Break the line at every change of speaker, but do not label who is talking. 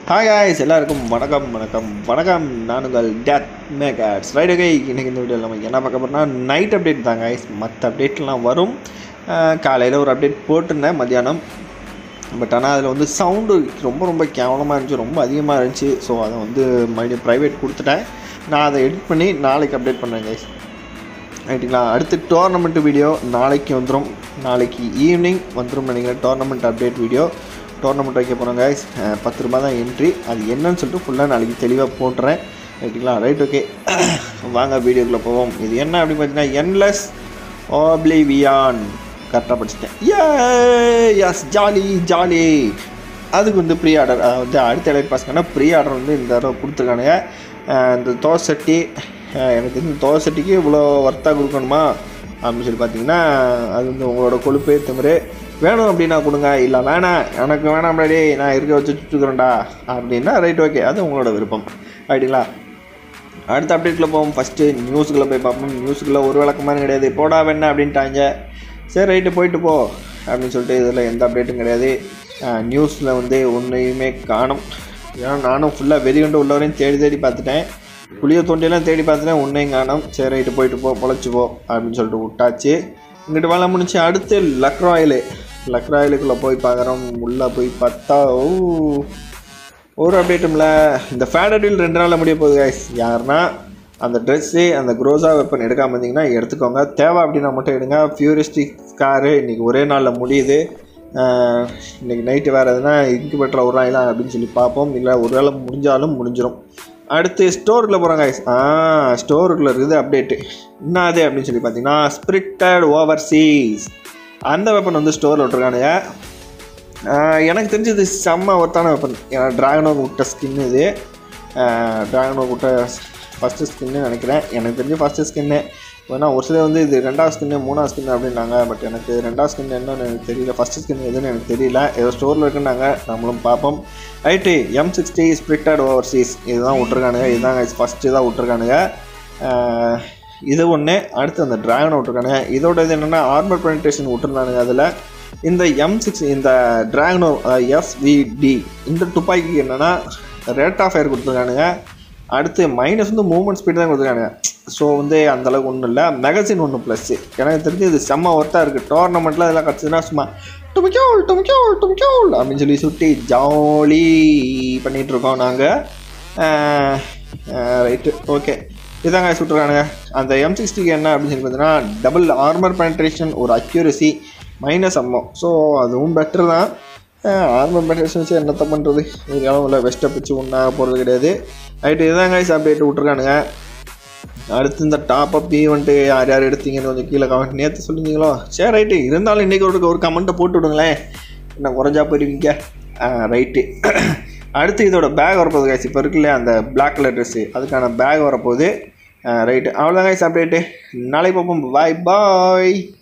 hi guys எல்லாருக்கும் வணக்கம் வணக்கம் வணக்கம் நான் உங்கள் டேட் மேகட்ஸ் ரைட் ஓகே இன்றைக்கி இந்த வீடியோவில் நம்ம என்ன பார்க்க போகிறோம்னா நைட் அப்டேட் தான் காய்ஸ் மற்ற அப்டேட்லாம் வரும் காலையில் ஒரு அப்டேட் போட்டிருந்தேன் மத்தியானம் பட் ஆனால் அதில் வந்து சவுண்டு ரொம்ப ரொம்ப கேவலமாக இருந்துச்சு ரொம்ப அதிகமாக இருந்துச்சு ஸோ அதை வந்து மறுபடியும் ப்ரைவேட் கொடுத்துட்டேன் நான் அதை எடிட் பண்ணி நாளைக்கு அப்டேட் பண்ணுறேன் கைஸ் ரைட்டுங்களா அடுத்து டோர்னமெண்ட் வீடியோ நாளைக்கு வந்துடும் நாளைக்கு ஈவினிங் வந்துடும் நினைக்கிறேன் டோர்னமெண்ட் அப்டேட் வீடியோ டோர்னமெண்ட் வைக்க போகிறோம் கைஸ் பத்து ரூபா தான் என்ட்ரி அது என்னன்னு சொல்லிட்டு ஃபுல்லாக நாளைக்கு தெளிவாக போட்டுறேன் ரைட்டுங்களா ரைட் ஓகே வாங்க வீடியோக்குள்ளே போவோம் இது என்ன அப்படின்னு பார்த்தீங்கன்னா என்லெஸ் ஓப்ளிவியான் கரெக்டாக படிச்சிட்டேன் ஏ எஸ் ஜாலி ஜாலி அதுக்கு வந்து ப்ரீ ஆர்டர் வந்து அடுத்த எலைட் பாஸ்க்கான ப்ரீ ஆர்டர் வந்து இந்த தடவை கொடுத்துருக்கானுங்க அஹ் இந்த தோசை சட்டி அஹ் எனக்கு தெரிஞ்சு தோசை சட்டிக்கு இவ்வளோ ஒர்த்தாக கொடுக்கணுமா அப்படின்னு சொல்லி பார்த்தீங்கன்னா அது வந்து உங்களோட கொழுப்பு திமிரு வேணும் அப்படின்னா கொடுங்க இல்லை வேணாம் எனக்கு வேணாம் டேய் நான் இருக்க வச்சு சுட்டுக்கிறேன்டா அப்படின்னா ரைட் ஓகே அது உங்களோட விருப்பம் ரைட்டுங்களா அடுத்த அப்டேட்டில் போவோம் ஃபஸ்ட்டு நியூஸுக்குள்ளே போய் பார்ப்போம் நியூஸுக்குள்ளே ஒரு விளக்கமாக கிடையாது போடா வேணா அப்படின்ட்டாங்க சரி ரைட்டு போயிட்டு போ அப்படின்னு சொல்லிட்டு இதில் எந்த அப்டேட்டும் கிடையாது நியூஸில் வந்து ஒன்றையுமே காணும் ஏன்னா நானும் ஃபுல்லாக வெறிகொண்டு உள்ளவரையும் தேடி தேடி பார்த்துட்டேன் புளிய தோண்டியெல்லாம் தேடி பார்த்துட்டேன் ஒன்றையும் காணும் சரி ரைட்டு போயிட்டு போ பொழைச்சி போ அப்படின்னு சொல்லிட்டு விட்டாச்சு இங்கிட்டு வேலை முடிச்சு அடுத்து லக்ராயிலு லக்ராயிலுக்குள்ளே போய் பார்க்குறோம் உள்ளே போய் பார்த்தா ஓ ஒரு அப்டேட்டும்ல இந்த ஃபேடடில் ரெண்டு நாளில் முடிய போகுது guys யாருன்னா அந்த ட்ரெஸ்ஸு அந்த க்ரோஸா வெப்பன் எடுக்காமல் இருந்தீங்கன்னா எடுத்துக்கோங்க தேவை அப்படின்னா மட்டும் எடுங்க ஃபியூரிஸ்டிக் காரு இன்றைக்கி ஒரே நாளில் முடியுது ஆஹ் இன்னைக்கு நைட்டு வேறு எதுனா இன்குபேட்டரில் விட்றாங்களா அப்படின்னு சொல்லி பார்ப்போம் இல்லை ஒரு வேளை முடிஞ்சாலும் முடிஞ்சிடும் அடுத்து ஸ்டோருக்குள்ளே போகிறாங்க guys ஆ ஸ்டோருக்குள்ளே இருக்குது அப்டேட்டு என்ன அது அப்படின்னு சொல்லி பார்த்தீங்கன்னா ஸ்பிரிட்டட் ஓவர்சீஸ் அந்த வெப்பன் வந்து ஸ்டோரில் விட்ருக்கானுங்க ஆஹ் எனக்கு தெரிஞ்சு இது செம்ம ஒர்த்தான வெப்பன் ஏன்னா ட்ராகனோ விட்ட ஸ்கின் இது ட்ராகனோ விட்ட ஃபஸ்ட்டு ஸ்கின்னு நினைக்கிறேன் எனக்கு தெரிஞ்சு ஃபஸ்ட்டு ஸ்கின்னு ஏன்னா ஒரு சிலர் வந்து இது ரெண்டாவது ஸ்கின்னு மூணாவது ஸ்கின் அப்படின்னாங்க பட் எனக்கு ரெண்டாவது ஸ்கின் என்னன்னு எனக்கு தெரியல ஃபஸ்ட்டு ஸ்கின் எதுன்னு எனக்கு தெரியல ஏதோ ஸ்டோரில் இருக்குன்னாங்க நம்மளும் பார்ப்போம் right M sixty spirited overseas இதுதான் விட்ருக்கானுங்க இதுதான் ஃபஸ்ட்டு தான் விட்ருக்கானுங்க ஆஹ் இது ஒன்று அடுத்து அந்த ட்ராகன் விட்ருக்கானுங்க இதோட இது என்னென்னா ஆர்மர் பெனிட்ரேஷன் விட்டுருந்தானுங்க அதில் இந்த எம் சிக்ஸ் இந்த ட்ராகனோ எஸ்விடி இந்த துப்பாக்கிக்கு என்னென்னா ரேட் ஆஃப் ஃபயர் கொடுத்துருக்கானுங்க அடுத்து மைனஸ் வந்து மூவ்மெண்ட் ஸ்பீட் தான் கொடுத்துருக்கானுங்க ஸோ வந்து அந்தளவுக்கு ஒன்றும் இல்லை மெகசின் ஒன்று ப்ளஸ்ஸு எனக்கு தெரிஞ்சு இது செம்ம ஒர்த்தாக இருக்குது டோர்னமெண்ட்டில் இதெல்லாம் கிடச்சதுன்னா சும்மா டுமிக்கோல் டுமிக்கோல் டுமிக்கோல் அப்படின்னு சொல்லி சுட்டி ஜாலி பண்ணிகிட்ருக்கோம் நாங்கள் ரைட்டு ஓகே இதாங்க சுட்டுறானுங்க அந்த எம் சிக்ஸ்டிக்கு என்ன அப்படின்னு சொல்லி பார்த்தீங்கன்னா டபுள் ஆர்மர் பெனட்ரேஷன் ஒரு அக்யூரசி மைனஸ் அம்மோ ஸோ அதுவும் பெட்டர் தான் ஆர்மர் பெனட்ரேஷன் வச்சு என்னத்த பண்ணுறது இது இல்லை வெஸ்ட்டை பிச்சு ஒன்றாக போகிறது கிடையாது ரைட்டு இதுதான் கைஸ் அப்டேட் விட்ருக்கானுங்க அடுத்து இந்த டாப் அப் ஈவெண்ட்டு யார் யார் எடுத்தீங்கன்னு கொஞ்சம் கீழே கமெண்ட் நேற்று சொல்லியிருந்தீங்களோ சரி ரைட்டு இருந்தாலும் இன்றைக்கி ஒரு ஒரு கமெண்ட்டை போட்டு விடுங்களேன் என்ன குறைஞ்சா போயிருவீங்க ரைட்டு அடுத்து இதோட பேக் வரப்போகுது கைஸ் இப்போ இருக்குல்ல அந்த பிளாக் கலர் ட்ரெஸ்ஸு அதுக்கான பேக் வரப்போகுது ரைட்டு அவ்வளோதான் கைஸ் அப்டேட்டு நாளைக்கு பார்ப்போம் பாய் பாய்